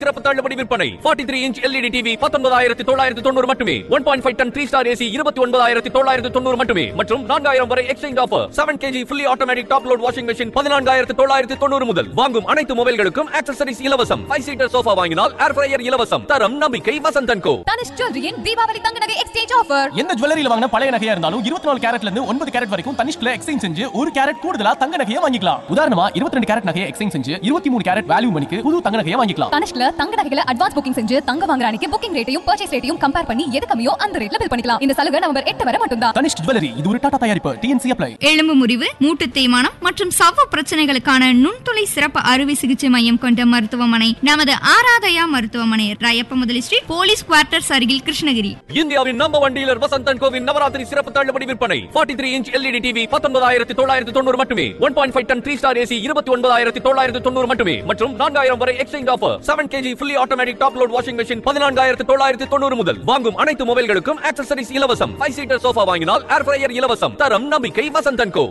சிறப்பு தள்ளுபடி விற்பனை 43 த்ரீ இன்ச் எல்இடி டிவி பத்தொன்பதாயிரத்தி தொள்ளாயிரத்தி தொண்ணூறு மட்டுமே one point five ton three star AC இருபத்தி ஒன்பதாயிரத்தி தொள்ளாயிரத்தி தொண்ணூறு மட்டுமே மற்றும் நான்காயிரம் வரை exchange offer seven KG fully automatic top load washing machine பதினான்காயிரத்தி தொள்ளாயிரத்தி தொண்ணூறு முதல் வாங்கும் அனைத்து மொபைல்களுக்கும் ஆக்சசரிஸ் இலவசம் ஃபைவ் சீட்டர் சோஃபா வாங்கினால் ஏர் ஃப்ரையர் இலவசம் தரம் நம்பிக்கை வசந்தன் கோ தனுஷ் ஜுவல்லரியின் தீபாவளி தங்க நகை எக்ஸ்சேஞ்ச் ஆஃபர் எந்த ஜுவல்லரியில வாங்கின பழைய நகையா இருந்தாலும் இருபத்தி நாலு கேரட்ல இருந்து ஒன்பது கேரட் வரைக்கும் தனிஷ்ல எக்ஸ்சேஞ்ச் செஞ்சு ஒரு கேரட் கூடுதலா தங்க நகையை வாங்கிக்கலாம் உதாரணமா இருபத்தி ரெண்டு கேரட் நகையை எக்ஸ்சேஞ்ச் செஞ்சு இருபத்தி மூணு கேரட் வேல்யூ மணிக்கு புது தங்க நகையை வாங்கிக்கலாம் தனுஷ்ல தங்க நகைகளை அட்வான்ஸ் புக்கிங் செஞ்சு தங்க வாங்குற அன்னைக்கு புக்கிங் ரேட்டையும் பர்ச்சேஸ் ரேட்டையும் கம்பேர் பண்ணி எது கம்மியோ அந்த ரேட்ல பில் பண்ணிக்கலாம் இந்த சலுகை நவம்பர் எட்டு வரை மட்டும்தான் தனிஷ் ஜுவல்லரி இது ஒரு டாடா தயாரிப்பு டிஎன்சி அப்ளை எலும்பு முறிவு மூட்டு தேய்மானம் மற்றும் சவ்வு பிரச்சனைகளுக்கான நுண்துளை சிறப்பு அறுவை சிகிச்சை மையம் கொண்ட மருத்துவமனை நமது ஆராதயா மருத்துவமனை ராயப்ப முதலி ஸ்ட்ரீட் போலீஸ் குவார்ட்டர்ஸ் அருகில் கிருஷ்ணகிரி இந்தியாவின் நம்பர் ஒன் டீலர் வசந்தன் கோவின் நவராத்திரி சிறப்பு தள்ளுபடி விற்பனை 43 த்ரீ இன்ச் எல்இடி டிவி பத்தொன்பதாயிரத்தி தொள்ளாயிரத்தி தொண்ணூறு மட்டுமே one point five ton three star AC இருபத்தி ஒன்பதாயிரத்தி தொள்ளாயிரத்தி தொண்ணூறு மட்டுமே மற்றும் நான்காயிரம் வரை exchange offer seven KG fully automatic top load washing machine பதினான்காயிரத்தி தொள்ளாயிரத்தி தொண்ணூறு முதல் வாங்கும் அனைத்து மொபைல்களுக்கும் ஆக்சசரிஸ் இலவசம் ஃபைவ் சீட்டர் சோஃபா வாங்கினால் ஏர் ஃப்ரையர் இலவசம் தரம் நம்பிக்கை வசந்தன் கோ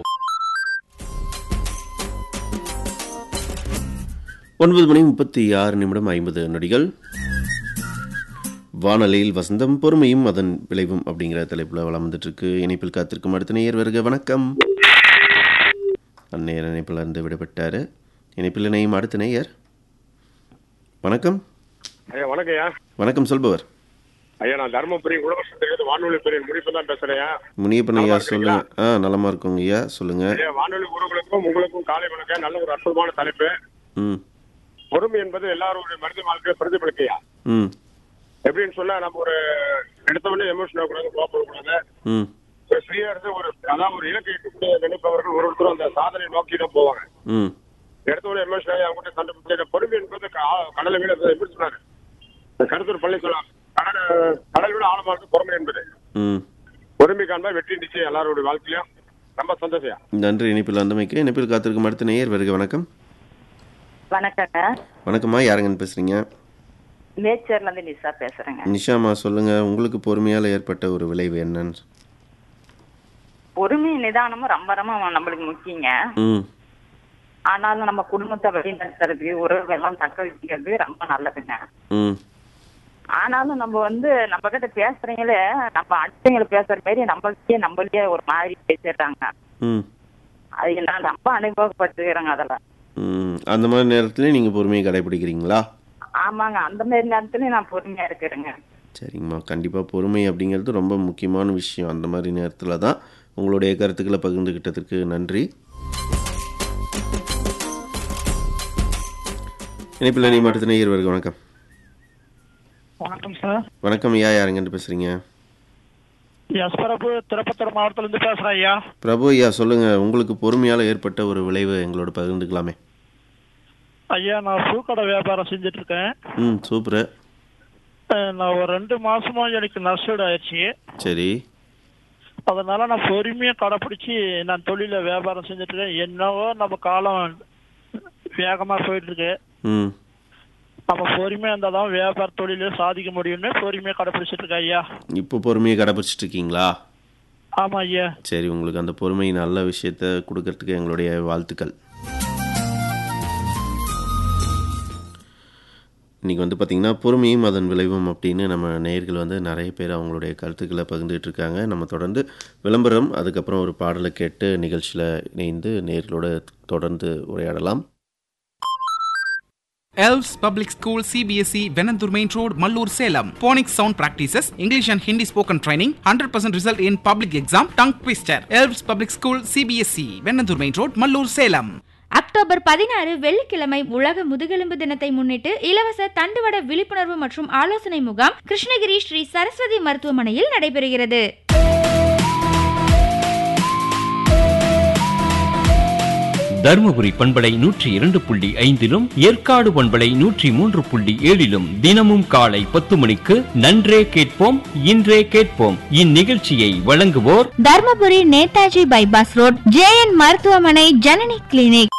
ஒன்பது மணி முப்பத்தி ஆறு நிமிடம் ஐம்பது நொடிகள் வானொலியில் வசந்தம் பொறுமையும் அதன் விளைவும் அப்படிங்கிற தலைப்பில் வளம் வந்துட்டு இருக்கு இணைப்பில் காத்திருக்கும் அடுத்த நேயர் வருக வணக்கம் அந்நேர இணைப்பில் இருந்து விடுபட்டார் இணைப்பில் இணையும் அடுத்த நேயர் வணக்கம் ஐயா வணக்கம் ஐயா வணக்கம் சொல்பவர் ஐயா நான் தருமபுரி உலகத்திலிருந்து வானொலி பிரிவின் முடிப்பு தான் பேசுறேன் ஐயா. முனியப்பன் ஐயா நலமா சொல்லுங்க ஆ நலமா இருக்கோங்க ஐயா சொல்லுங்க ஐயா வானொலி உறவுகளுக்கும் உங்களுக்கும் காலை வணக்கம் நல்ல ஒரு அற்புதமான தலைப்பு ம் பொறுமை என்பது எல்லாருடைய மனித வாழ்க்கையை பிரதிபலிக்கையா ம் எப்படின்னு சொன்னா நம்ம ஒரு எடுத்த உடனே எமோஷன் ஆகக்கூடாது கோபப்படக்கூடாது ம் ஒரு ஃப்ரீயா இருந்து ஒரு அதான் ஒரு இலக்கை எட்டக்கூடிய நினைப்பவர்கள் ஒரு ஒருத்தரும் அந்த சாதனை நோக்கி தான் போவாங்க ம் எடுத்த உடனே எமோஷன் ஆகி அவங்க சண்டை பிடிச்ச இந்த பொறுமை என்பது க- கடலை விட எப்படி சொன்னாரு இந்த கருத்தூர் பள்ளி சொல்லலாம் கடல் கடல் விட ஆழமா இருக்கு பொறுமை என்பது ம் பொறுமை காண்பா வெற்றி நிச்சயம் எல்லாருடைய வாழ்க்கையிலும் ரொம்ப சந்தோஷம் நன்றி இணைப்பில் வந்தமைக்கு இணைப்பில் காத்திருக்கும் அடுத்த நேயர் வருக வணக்கம் வணக்கங்க வணக்கம்மா யாருங்கன்னு பேசுறீங்க நேச்சர்ல இருந்து நிஷா பேசுறேங்க நிஷாமா சொல்லுங்க உங்களுக்கு பொறுமையால் ஏற்பட்ட ஒரு விளைவு என்னன்னு பொறுமை நிதானமும் ரொம்ப ரொம்ப நம்மளுக்கு முக்கியங்க ம் ஆனாலும் நம்ம குடும்பத்தை வழிநடத்துறது உறவுகள்லாம் தக்க வச்சுக்கிறது ரொம்ப நல்லதுங்க ம் ஆனாலும் நம்ம வந்து நம்ம கிட்ட பேசுறீங்களே நம்ம அடுத்தவங்களை பேசுற மாதிரி நம்மளுக்கே நம்மளுக்கே ஒரு மாதிரி பேசிடுறாங்க ம் அது நான் ரொம்ப அனுபவப்பட்டுக்கிறேங்க அதெல்லாம் ம் அந்த மாதிரி நேரத்துலேயும் நீங்கள் பொறுமையை கடைபிடிக்கிறீங்களா ஆமாங்க அந்த மாதிரி நேரத்துலயும் நான் பொறுமையா இருக்கிறேங்க சரிங்கம்மா கண்டிப்பாக பொறுமை அப்படிங்கிறது ரொம்ப முக்கியமான விஷயம் அந்த மாதிரி நேரத்தில் தான் உங்களுடைய கருத்துக்களை பகிர்ந்துக்கிட்டதற்கு நன்றி இணைப்பில் நீ அடுத்த நேயர் வருக வணக்கம் வணக்கம் சார் வணக்கம் ஐயா யாருங்கன்ட்டு பேசுகிறீங்க எஸ் பிரபு திருப்பத்தூர் மாவட்டத்திலிருந்து பேசுறேன் ஐயா பிரபு ஐயா சொல்லுங்கள் உங்களுக்கு பொறுமையால் ஏற்பட்ட ஒரு விளைவு எங்களோட பகிர்ந்துக்கலாமே ஐயா நான் பூக்கடை வியாபாரம் செஞ்சுட்டு இருக்கேன் ம் சூப்பரு அஹ் நான் ஒரு ரெண்டு மாசமா எனக்கு நஷ்டம் ஆயிடுச்சு சரி அதனால நான் பொறுமையா கடைப்பிடிச்சு நான் தொழில வியாபாரம் செஞ்சுட்டு இருக்கேன் என்னவோ நம்ம காலம் வேகமா போயிட்டு இருக்கு ம் நம்ம பொறுமையா இருந்தால் தான் வியாபார தொழில சாதிக்க முடியும்னு பொறுமையா கடைப்பிடிச்சிட்டு இருக்கேன் ஐயா இப்போ பொறுமையை கடைபிடிச்சிட்டு இருக்கீங்களா ஆமா ஐயா சரி உங்களுக்கு அந்த பொறுமை நல்ல விஷயத்த கொடுக்கறதுக்கு எங்களுடைய வாழ்த்துக்கள் இன்றைக்கி வந்து பார்த்திங்கன்னா பொறுமையும் அதன் விளைவும் அப்படின்னு நம்ம நேயர்கள் வந்து நிறைய பேர் அவங்களுடைய கருத்துக்களை பகிர்ந்துட்டு இருக்காங்க நம்ம தொடர்ந்து விளம்பரம் அதுக்கப்புறம் ஒரு பாடலை கேட்டு நிகழ்ச்சியில் இணைந்து நேயர்களோட தொடர்ந்து உரையாடலாம் Elves Public School CBSE Venandur Main Road Mallur Salem Phonics Sound Practices English and Hindi Spoken Training 100% result in public exam Tongue Twister Elves Public School CBSE Venandur Main Road Mallur Salem அக்டோபர் பதினாறு வெள்ளிக்கிழமை உலக முதுகெலும்பு தினத்தை முன்னிட்டு இலவச தண்டுவட விழிப்புணர்வு மற்றும் ஆலோசனை முகாம் கிருஷ்ணகிரி ஸ்ரீ சரஸ்வதி மருத்துவமனையில் நடைபெறுகிறது தருமபுரி பண்பலை நூற்றி இரண்டு புள்ளி ஐந்திலும் ஏற்காடு பண்பலை நூற்றி மூன்று புள்ளி ஏழிலும் தினமும் காலை பத்து மணிக்கு நன்றே கேட்போம் இன்றே கேட்போம் இந்நிகழ்ச்சியை வழங்குவோர் Dharmapuri Netaji bypass road JN மருத்துவமனை ஜனனி கிளினிக்